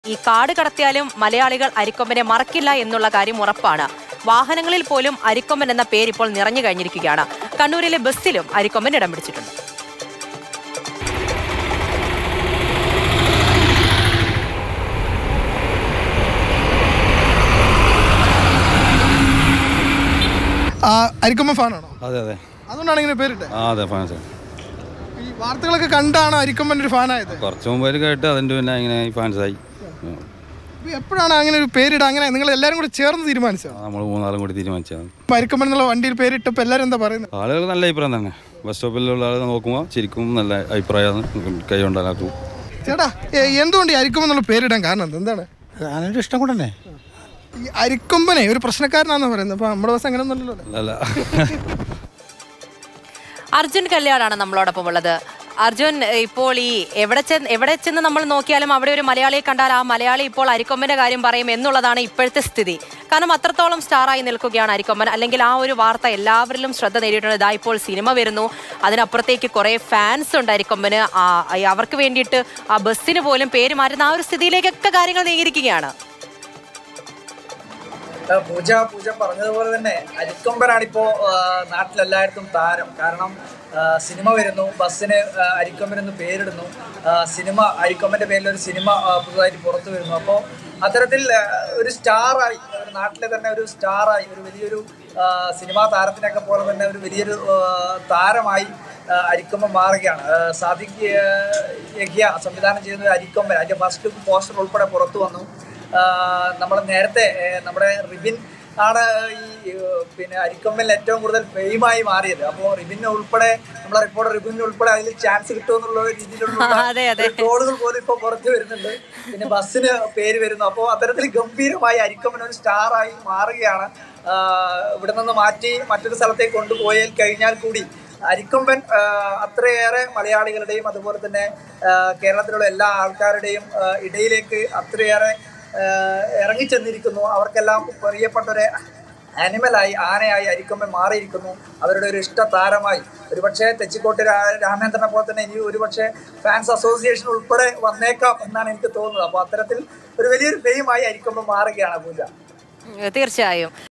ഈ കാട് കടത്തിയാലും മലയാളികൾ അരിക്കൊമ്പനെ മറക്കില്ല എന്നുള്ള കാര്യം ഉറപ്പാണ് വാഹനങ്ങളിൽ പോലും അരിക്കൊമ്പൻ എന്ന പേര് ഇപ്പോൾ നിറഞ്ഞു കഴിഞ്ഞിരിക്കുകയാണ് കണ്ണൂരിലെ ബസ്സിലും അരിക്കൊമ്പൻ ഇടം പിടിച്ചിട്ടുണ്ട് ആ അരിക്കൊമ്പൻ ഫാനാണോ അതെ അതെ അതുകൊണ്ടാണ് ഇങ്ങനെ പേരിട്ടെ ആ അതെ ഫാൻസ് ഈ വാർത്തകളൊക്കെ കണ്ടാണ് അരിക്കൊമ്പൻ ഒരു ഫാനായത് കുറച്ച് മുമ്പ് കേട്ട് അതിൻ്റെ പിന്നെ ഇങ്ങനെ ഫാൻസായി ഇപ്പൊ എപ്പോഴാണ് അങ്ങനെ ഒരു പേരിടാൻ അങ്ങനെ നിങ്ങൾ എല്ലാവരും കൂടി ചേർന്ന് തീരുമാനിച്ചോ നമ്മൾ മൂന്നാളും കൂടി തീരുമാനിച്ചതാണ് ഇപ്പൊ അരിക്കൊമ്പൻ എന്നുള്ള വണ്ടിയിൽ പേരിട്ടപ്പോൾ എല്ലാവരും എന്താ പറയുന്നത് ആളുകൾ നല്ല അഭിപ്രായം തന്നെ ബസ് സ്റ്റോപ്പിലുള്ള ആൾ നോക്കുമ്പോൾ ശരിക്കും നല്ല അഭിപ്രായമാണ് കൈ കൊണ്ടാക്കും ചേട്ടാ ഏ, എന്തുകൊണ്ട് ഈ അരിക്കൊമ്പൻ എന്നുള്ള പേരിടാൻ കാരണം എന്ത്? എന്താണ് അതിൻ്റെ ഇഷ്ടം കൊണ്ട് തന്നെ ഈ അരിക്കൊമ്പനെ ഒരു പ്രശ്നക്കാരനാണെന്ന് പറയുന്നത് അപ്പൊ നമ്മുടെ ബസ് അങ്ങനെ ഒന്നുമല്ലല്ലോ അല്ല അർജുൻ കല്യാണാണ് നമ്മളോടൊപ്പം ഉള്ളത് അർജുൻ ഇപ്പോൾ ഈ എവിടെ ചെന്ന് എവിടെ ചെന്ന് നമ്മൾ നോക്കിയാലും അവിടെ ഒരു മലയാളിയെ കണ്ടാൽ ആ മലയാളി ഇപ്പോൾ അരിക്കൊമ്പന്റെ കാര്യം പറയും എന്നുള്ളതാണ് ഇപ്പോഴത്തെ സ്ഥിതി കാരണം അത്രത്തോളം സ്റ്റാറായി നിൽക്കുകയാണ് അരിക്കൊമ്പൻ അല്ലെങ്കിൽ ആ ഒരു വാർത്ത എല്ലാവരിലും ശ്രദ്ധ നേടിയിട്ടുണ്ട് ഇതാ ഇപ്പോൾ സിനിമ വരുന്നു അതിനപ്പുറത്തേക്ക് കുറെ ഫാൻസ് ഉണ്ട് അരിക്കൊമ്പന് ആ, അവർക്ക് വേണ്ടിയിട്ട് ആ ബസ്സിന് പോലും പേര് മാറ്റുന്ന ആ ഒരു സ്ഥിതിയിലേക്കൊക്കെ കാര്യങ്ങൾ നീങ്ങിയിരിക്കുകയാണ് ആ, പൂജ പൂജ പറഞ്ഞതുപോലെ തന്നെ അരിക്കൊമ്പനാണ് ഇപ്പോ നാട്ടിലെല്ലായിടത്തും താരം കാരണം ആ, സിനിമ വരുന്നു ബസ്സിന് ആ, അരിക്കൊമ്പൻ എന്ന് പേരിടുന്നു ആ, സിനിമ അരിക്കൊമ്പന്റെ പേരിൽ ഒരു സിനിമ ആ, പുതുതായിട്ട് പുറത്തു വരുന്നു അപ്പോൾ അത്തരത്തിൽ ആ, ഒരു സ്റ്റാറായി ഒരു നാട്ടിലെ തന്നെ ഒരു സ്റ്റാറായി ഒരു വലിയൊരു ആ, സിനിമാ താരത്തിനൊക്കെ പോലെ തന്നെ ഒരു വലിയൊരു ആ, താരമായി ആ, അരിക്കൊമ്പൻ മാറുകയാണ് ആ, സാദിഖ് ആ, യഹിയ സംവിധാനം ചെയ്യുന്ന ഒരു അരിക്കൊമ്പൻ അതിന്റെ ഫസ്റ്റ് ലുക്ക് പോസ്റ്റർ ഉൾപ്പെടെ പുറത്തു വന്നു നമ്മൾ നേരത്തെ ഏ, നമ്മുടെ റിബിൻ ആണ് ഈ ഏ, പിന്നെ അരിക്കൊമ്പനിൽ ഏറ്റവും കൂടുതൽ ഫെയിമായി മാറിയത് അപ്പോൾ റിബിന് ഉൾപ്പെടെ നമ്മളെ റിപ്പോർട്ടർ റിബിന് ഉൾപ്പെടെ അതിൽ ചാൻസ് കിട്ടുമെന്നുള്ള രീതിയിലുള്ള അതെ, അതെ. ട്രോളുകൾ പോലും ഇപ്പോൾ പുറത്ത് വരുന്നുണ്ട് പിന്നെ ബസ്സിന് പേര് വരുന്നു അപ്പോൾ അത്തരത്തിൽ ഗംഭീരമായി അരിക്കൊമ്പൻ ഒരു സ്റ്റാറായി മാറുകയാണ് ആ, ഇവിടെ നിന്ന് മാറ്റി മറ്റൊരു സ്ഥലത്തേക്ക് കൊണ്ടുപോയാൽ കഴിഞ്ഞാൽ കൂടി അരിക്കൊമ്പൻ ആ, അത്രയേറെ മലയാളികളുടെയും അതുപോലെ തന്നെ ആ, കേരളത്തിലുള്ള എല്ലാ ആൾക്കാരുടെയും ആ, ഇടയിലേക്ക് അത്രയേറെ ആ, ഇറങ്ങിച്ചെന്നിരിക്കുന്നു അവർക്കെല്ലാം പ്രിയപ്പെട്ട ഒരു ആനിമലായി ആനയായി അരിക്കൊമ്പൻ മാറിയിരിക്കുന്നു അവരുടെ ഒരു ഇഷ്ട താരമായി ഒരുപക്ഷെ തെച്ചിക്കോട്ട് രാ- രാമേന്ദ്രനെ പോലെ തന്നെ ഇനി ഒരുപക്ഷെ ഫാൻസ് അസോസിയേഷൻ ഉൾപ്പെടെ വന്നേക്കാം എന്നാണ് എനിക്ക് തോന്നുന്നത് അപ്പോൾ അത്തരത്തിൽ ഒരു വലിയൊരു ഫെയിമായി അരിക്കൊമ്പൻ മാറുകയാണ് പൂജ തീർച്ചയായും